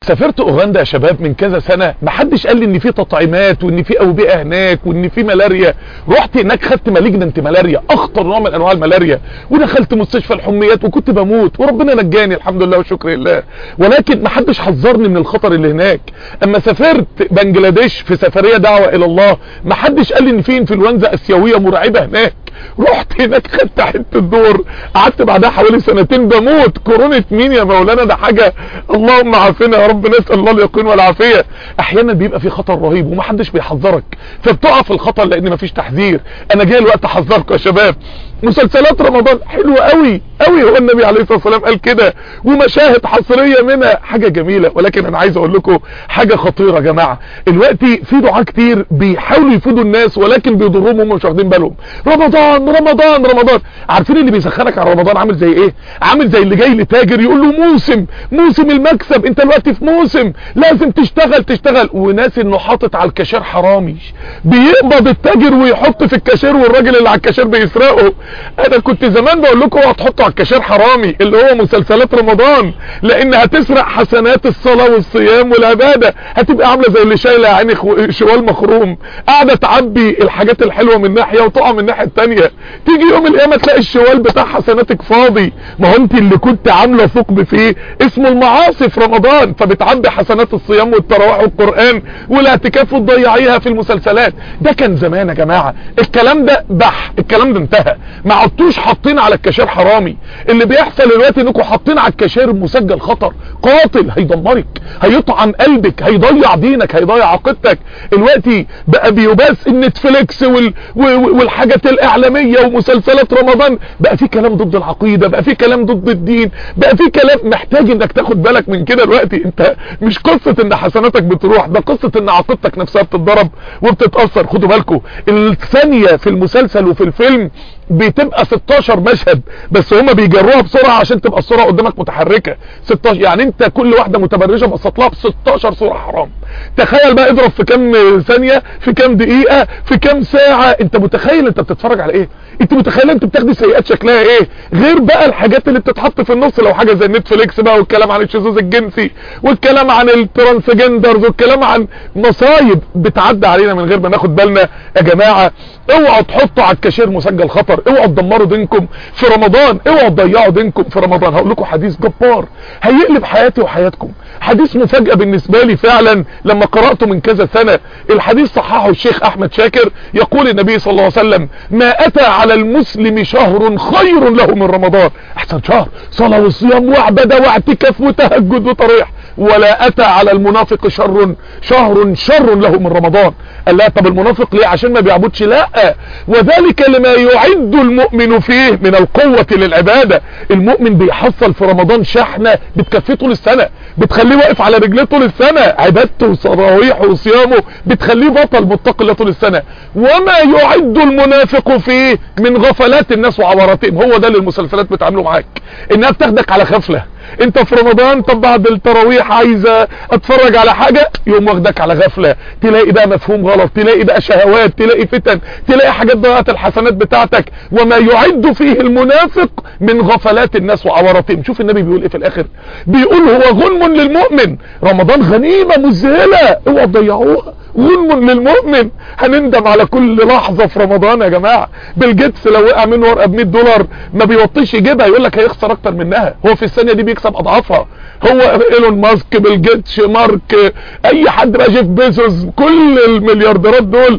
سافرت اوغندا يا شباب من كذا سنة محدش قال لي ان في تطعيمات وان في اوبئة هناك وان في ملاريا رحت هناك خدت مالجننت ملاريا اخطر نوع من انواع الملاريا ودخلت مستشفى الحميات وكنت بموت وربنا نجاني الحمد لله وشكر لله ولكن محدش حذرني من الخطر اللي هناك اما سافرت بنجلاديش في سفرية دعوة الى الله محدش قال لي ان في انفلونزا اسيوية مرعبة هناك رحت هناك خدت حته دور قعدت بعدها حوالي سنتين بموت كورونا مين يا مولانا ده حاجه اللهم عافنا يا رب نسال الله اليقين والعافيه احيانا بيبقى في خطر رهيب ومحدش بيحذرك فبتقع في الخطر لان مفيش تحذير انا جاي الوقت احذركم يا شباب مسلسلات رمضان حلوه قوي قوي هو النبي عليه الصلاه والسلام قال كده ومشاهد حصريه منها حاجه جميله ولكن انا عايز اقول لكم حاجه خطيره يا جماعه دلوقتي في دعاة كتير بيحاولوا يفيدوا الناس ولكن بيضروهم هم مش واخدين بالهم رمضان رمضان رمضان عارفين اللي بيسخنك على رمضان عامل زي ايه عامل زي اللي جاي لتاجر يقول له موسم موسم المكسب انت دلوقتي في موسم لازم تشتغل تشتغل وناس انه حاطط على الكاشير حرامي بيقبض التاجر ويحط في الكاشير والراجل اللي على الكاشير بيسرقه انا كنت زمان بقول لكم اوعوا تحطوا على الكاشير حرامي اللي هو مسلسلات رمضان لان هتسرق حسنات الصلاه والصيام والعباده هتبقى عامله زي اللي شايله عيني شوال مخروم قاعده تعبي الحاجات الحلوه من ناحيه وتقع من الناحيه الثانيه تيجي يوم القيامه تلاقي الشوال بتاع حسناتك فاضي ما هو انت اللي كنت عامله ثقب فيه اسمه المعاصي في رمضان فبتعبي حسنات الصيام والتراويح والقران والاعتكاف وتضيعيها في المسلسلات ده كان زمان يا جماعه الكلام ده بح الكلام ده انتهى ما عدتوش حاطين على الكاشير حرامي اللي بيحصل دلوقتي انكم حاطين على الكاشير مسجل خطر قاتل هيدمرك هيطعن قلبك هيضيع دينك هيضيع عقيدتك دلوقتي بقى بيباس النتفليكس وال... والحاجات الاعلاميه ومسلسلات رمضان بقى في كلام ضد العقيده بقى في كلام ضد الدين بقى في كلام محتاج انك تاخد بالك من كده دلوقتي انت مش قصه ان حسناتك بتروح ده قصه ان عقيدتك نفسها بتتضرب وبتتاثر خدوا بالكم الثانيه في المسلسل وفي الفيلم بتبقى 16 مشهد بس هما بيجروها بسرعة عشان تبقى الصورة قدامك متحركة 16 يعني انت كل واحدة متبرجة بسط لها ب 16 صورة حرام تخيل بقى اضرب في كام ثانية في كام دقيقة في كام ساعة انت متخيل انت بتتفرج على ايه انت متخيل انت بتاخدي سيئات شكلها ايه غير بقى الحاجات اللي بتتحط في النص لو حاجة زي نتفليكس بقى والكلام عن الشذوذ الجنسي والكلام عن الترانسجندرز والكلام عن مصايب بتعدي علينا من غير ما ناخد بالنا يا جماعة اوعوا تحطوا على الكاشير مسجل خطر اوعوا تدمروا دينكم في رمضان اوعوا تضيعوا دينكم في رمضان هقول لكم حديث جبار هيقلب حياتي وحياتكم حديث مفاجأة بالنسبة لي فعلا لما قرأته من كذا سنة الحديث صححه الشيخ احمد شاكر يقول النبي صلى الله عليه وسلم ما اتى على المسلم شهر خير له من رمضان احسن شهر صلاة وصيام وعبادة واعتكاف وتهجد وتراويح ولا اتى على المنافق شر شهر شر له من رمضان قال لا طب المنافق ليه عشان ما بيعبدش لا وذلك لما يعد المؤمن فيه من القوة للعبادة المؤمن بيحصل في رمضان شحنة بتكفيه طول السنة بتخليه واقف على رجليه طول السنة عبادته وصراويحه وصيامه بتخليه بطل متقي الله طول السنة وما يعد المنافق فيه من غفلات الناس وعوراتهم هو ده اللي المسلسلات بتعامله معاك انها بتاخدك على غفله انت في رمضان طب بعد التراويح عايزه اتفرج على حاجه يوم واخدك على غفله تلاقي بقى مفهوم غلط تلاقي بقى شهوات تلاقي فتن تلاقي حاجات ضيعت الحسنات بتاعتك وما يعد فيه المنافق من غفلات الناس وعوراتهم شوف النبي بيقول ايه في الاخر بيقول هو غنم للمؤمن رمضان غنيمه مذهله اوعوا تضيعوها غنم للمؤمن هنندم على كل لحظة في رمضان يا جماعة بيل جيتس لو وقع منه ورقة ب 100 دولار ما بيوطيش يجيبها يقول لك هيخسر اكتر منها هو في الثانية دي بيكسب اضعافها هو ايلون ماسك بيل جيتس مارك اي حد بقى جيف بيزوس كل المليارديرات دول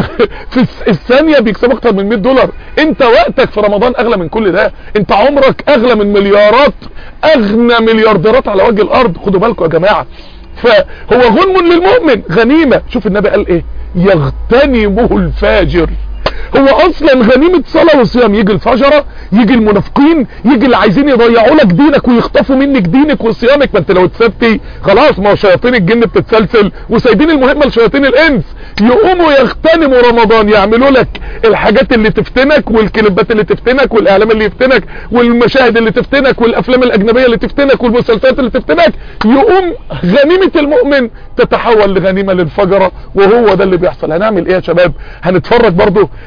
في الثانية بيكسبوا اكتر من 100 دولار انت وقتك في رمضان اغلى من كل ده انت عمرك اغلى من مليارات اغنى مليارديرات على وجه الارض خدوا بالكم يا جماعة فهو غنم للمؤمن غنيمة شوف النبي قال ايه يغتنمه الفاجر هو اصلا غنيمة صلاة وصيام يجي الفجرة يجي المنافقين يجي اللي عايزين يضيعوا لك دينك ويخطفوا منك دينك وصيامك ما انت لو اتسبتي خلاص ما هو شياطين الجن بتتسلسل وسايبين المهمة لشياطين الانس يقوموا يغتنموا رمضان يعملوا لك الحاجات اللي تفتنك والكليبات اللي تفتنك والاعلام اللي يفتنك والمشاهد اللي تفتنك والافلام الاجنبية اللي تفتنك والمسلسلات اللي تفتنك يقوم غنيمة المؤمن تتحول لغنيمة للفجرة وهو ده اللي بيحصل هنعمل ايه يا شباب هنتفرج برضو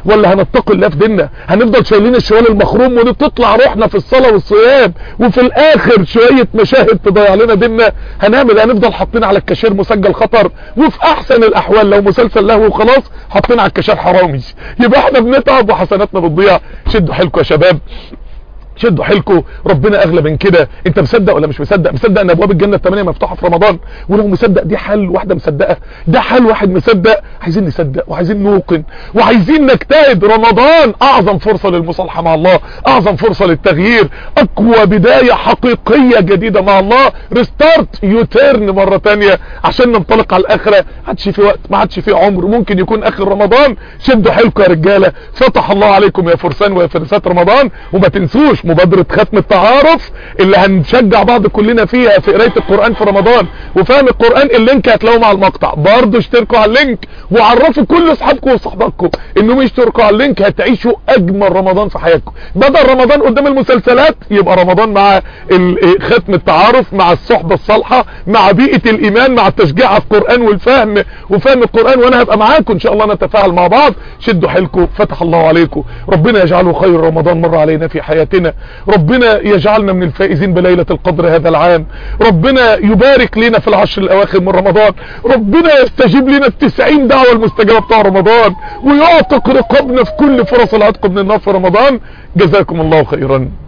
ولا هنتقي الله في ديننا هنفضل شايلين الشوال المخروم ونطلع روحنا في الصلاة والصيام وفي الاخر شوية مشاهد تضيع لنا ديننا هنعمل هنفضل حاطين على الكاشير مسجل خطر وفي احسن الاحوال لو مسلسل لهو وخلاص حاطين على الكاشير حرامي يبقى احنا بنتعب وحسناتنا بتضيع شدوا حيلكم يا شباب شدوا حيلكم ربنا اغلى من كده انت مصدق ولا مش مصدق مصدق ان ابواب الجنه الثمانيه مفتوحه في رمضان ولو مصدق دي حل واحده مصدقه ده حل واحد مصدق عايزين نصدق وعايزين نوقن وعايزين نجتهد رمضان اعظم فرصه للمصالحه مع الله اعظم فرصه للتغيير اقوى بدايه حقيقيه جديده مع الله ريستارت يوتيرن مره ثانيه عشان ننطلق على الاخره ما عادش في وقت ما عادش في عمر ممكن يكون اخر رمضان شدوا حيلكم يا رجاله فتح الله عليكم يا فرسان ويا فرسات رمضان وما تنسوش مبادرة ختم التعارف اللي هنشجع بعض كلنا فيها في قراية القرآن في رمضان وفهم القرآن اللينك هتلاقوه مع المقطع برضه اشتركوا على اللينك وعرفوا كل اصحابكم وصحباتكم انهم يشتركوا على اللينك هتعيشوا اجمل رمضان في حياتكم بدل رمضان قدام المسلسلات يبقى رمضان مع ختم التعارف مع الصحبة الصالحة مع بيئة الايمان مع التشجيع على القرآن والفهم وفهم القرآن وانا هبقى معاكم ان شاء الله نتفاعل مع بعض شدوا حيلكم فتح الله عليكم ربنا يجعله خير رمضان مر علينا في حياتنا ربنا يجعلنا من الفائزين بليلة القدر هذا العام ربنا يبارك لنا في العشر الاواخر من رمضان ربنا يستجيب لنا التسعين دعوة المستجابة بتاع رمضان ويعتق رقابنا في كل فرص العتق من النار في رمضان جزاكم الله خيرا